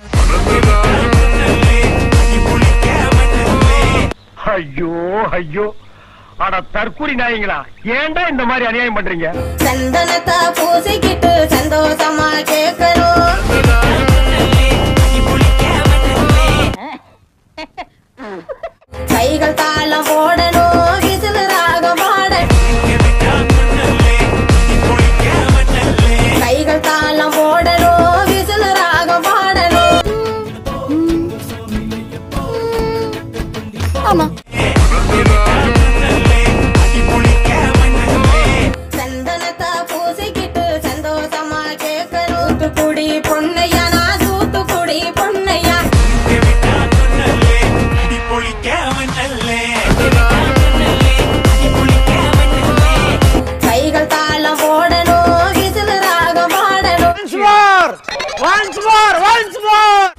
ஐயோ ஐயோ அட தற்கூரி நாயங்களா ஏன்டா இந்த மாதிரி அநியாயம் பண்றீங்க சந்தனத்தை பூசிக்கிட்டு சந்தோஷமா கேட்கணும் கைகள் தாளம் போடணும் விசில் ராகம் பாடணும் கைகள் தாளம் போடணும் விசில் ராகம் பாடணும் ஆமா சந்தனத்தை பூசிக்கிட்டு சந்தோஷமா கேட்கணும் தூத்துக்குடி பொன்னையா நான் தூத்துக்குடி பொன்னையா கைகள் தாளம் போடணும் விசில் ராகம் பாடணும் ஒன்ஸ் மோர் ஒன்ஸ் மோர்